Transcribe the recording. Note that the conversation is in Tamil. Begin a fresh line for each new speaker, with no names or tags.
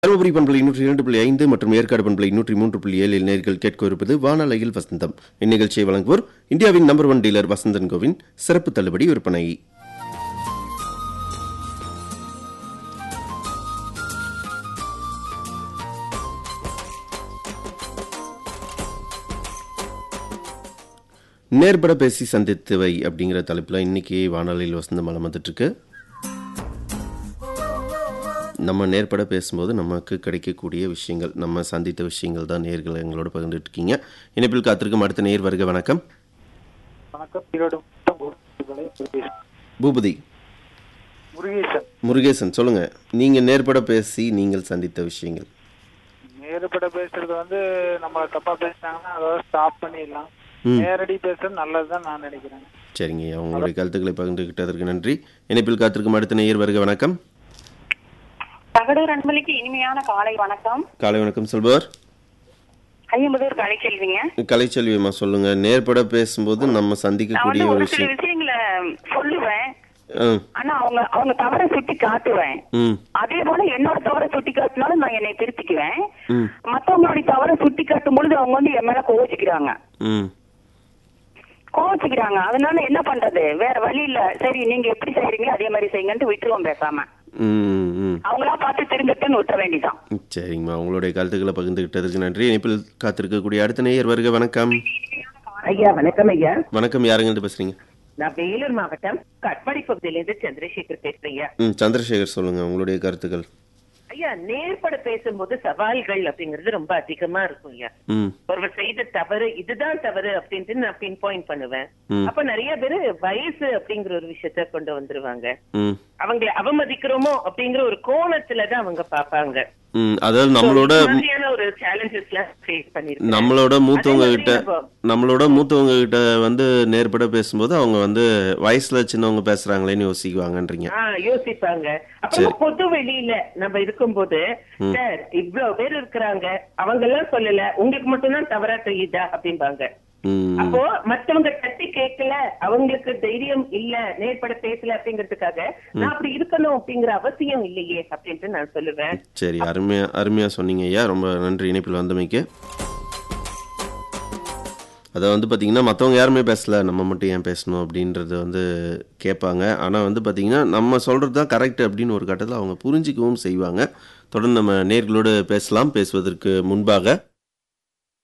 தருமபுரி பண்பலை நூற்றி இரண்டு புள்ளி ஐந்து மற்றும் ஏற்காடு பண்பலை நூற்றி மூன்று புள்ளி ஏழில் நேர்கள் கேட்க இருப்பது வானலையில் வசந்தம் இந்நிகழ்ச்சியை வழங்குவோர் இந்தியாவின் நம்பர் ஒன் டீலர் வசந்தன் கோவின் சிறப்பு தள்ளுபடி விற்பனை நேர்பட பேசி சந்தித்தவை அப்படிங்கிற தலைப்பில் இன்னைக்கு வானொலியில் வசந்தம் மலம் வந்துட்டு இருக்கு நம்ம நேர்பட பேசும்போது நமக்கு கிடைக்கக்கூடிய விஷயங்கள் நம்ம சந்தித்த விஷயங்கள் தான் நேர்கள் எங்களோட பகிர்ந்துட்டு இருக்கீங்க இணைப்பில் காத்திருக்கும் அடுத்த நேர் வருக வணக்கம்
வணக்கம் ஈரோடு மாவட்டம் கோபிச்செட்டிப்பாளையம் முருகேசன்.
பூபதி
முருகேசன்
முருகேசன் சொல்லுங்க நீங்க நேர்பட பேசி நீங்கள் சந்தித்த விஷயங்கள்
நேருபட பேசுறது வந்து நம்ம தப்பா பேசினாங்கன்னா அதோட ஸ்டாப் பண்ணிடலாம்
ம்.
நேரடி பேசுறது நல்லதுதான் நான் நினைக்கிறேன்
சரிங்க உங்களுடைய கருத்துக்களை பகிர்ந்துகிட்டதற்கு நன்றி இணைப்பில் காத்திருக்கும் அடுத்த நேயர் வருக வணக்கம்
தகடூர் அன்பளிக்கு இனிமையான காலை வணக்கம்
காலை வணக்கம் சொல்பவர்
ஐயம்பதூர் கலைச்செல்விங்க
கலைச்செல்வி அம்மா சொல்லுங்க நேர்பட பேசும்போது நம்ம
நான்
சந்திக்கக்கூடிய
வந்து
ஒரு
ஒரு சில
விஷயம்
விஷயங்களை சொல்லுவேன்
ம்,
ஆனா அவங்க அவங்க தவற சுட்டி காட்டுவேன்
ம்
அதே போல என்னோட தவற சுட்டி காட்டினாலும் நான் என்னை திருத்திக்குவேன்
ம்
மத்தவங்களுடைய தவற சுட்டி காட்டும் பொழுது அவங்க வந்து என் மேல கோவிச்சுக்கிறாங்க
ம்
கோவிச்சுக்கிறாங்க அதனால என்ன பண்றது வேற வழி இல்ல சரி நீங்க எப்படி செய்யறீங்களோ அதே மாதிரி செய்யுங்கன்ட்டு விட்டுருவோம் பேசாம
ம் ம்
அவங்களா பார்த்து திருந்துட்டுன்னு விட்ட வேண்டியதான்
சரிங்கம்மா உங்களுடைய கருத்துக்களை பகிர்ந்துகிட்டதுக்கு நன்றி இணைப்பில் காத்திருக்கக்கூடிய அடுத்த நேயர் வருக வணக்கம்
ஐயா வணக்கம் ஐயா
வணக்கம் யாருங்க பேசுறீங்க
நான் வேலூர் மாவட்டம் கட்பாடி பகுதியிலிருந்து சந்திரசேகர் பேசுறேன்
ம் சந்திரசேகர் சொல்லுங்க உங்களுடைய கருத்துக்கள்
ஐயா நேர்பட பேசும்போது சவால்கள் அப்படிங்கிறது ரொம்ப அதிகமா இருக்கும் ஐயா
ம்
ஒருவர் செய்த தவறு இதுதான் தவறு அப்படின்ட்டு நான் பின் பாயிண்ட் பண்ணுவேன்
ம்.
அப்ப நிறைய பேரு வயசு அப்படிங்கிற ஒரு விஷயத்த கொண்டு வந்துருவாங்க
ம்
அவங்களை அவமதிக்கிறோமோ அப்படிங்கிற ஒரு கோணத்துலதான் அவங்க பாப்பாங்க
ம் அதாவது நம்மளோட
இந்த மாதிரியான ஒரு சேலஞ்சஸ் எல்லாம் ஃபேஸ் பண்ணிருக்கேன்
நம்மளோட மூத்தவங்க
அதே
கிட்ட
மாதிரி நம்ம-
நம்மளோட மூத்தவங்க கிட்ட வந்து நேர்பட பேசும்போது அவங்க வந்து வயசுல சின்னவங்க பேசுறாங்களேன்னு யோசிக்குவாங்கன்றீங்க
ஆ, யோசிப்பாங்க அப்புறம் பொது வெளியில நம்ம இருக்கும்போது சார் இவ்வளவு பேர் இருக்கிறாங்க அவங்க எல்லாம் சொல்லல உங்களுக்கு மட்டும்தான் தவறா தெரியுதா அப்படிம்பாங்க
ம்
அப்போ மத்தவங்க தட்டி கேட்கல அவங்களுக்கு தைரியம் இல்ல நேர்பட பேசல அப்படிங்கிறதுக்காக நான் அப்படி இருக்கணும் அப்படிங்கிற அவசியம் இல்லையே அப்படின்ட்டு நான் சொல்லுவேன்
சரி அருமையா அருமையா சொன்னீங்க ஐயா ரொம்ப நன்றி இணைப்பில் வந்தமைக்கு அதை வந்து பார்த்தீங்கன்னா மற்றவங்க யாருமே பேசல நம்ம மட்டும் ஏன் பேசணும் அப்படின்றது வந்து கேட்பாங்க ஆனால் வந்து பார்த்தீங்கன்னா நம்ம சொல்கிறது தான் கரெக்ட் அப்படின்னு ஒரு கட்டத்தில் அவங்க புரிஞ்சிக்கவும் செய்வாங்க தொடர்ந்து நம்ம நேர்களோடு பேசலாம் பேசுவதற்கு முன்பாக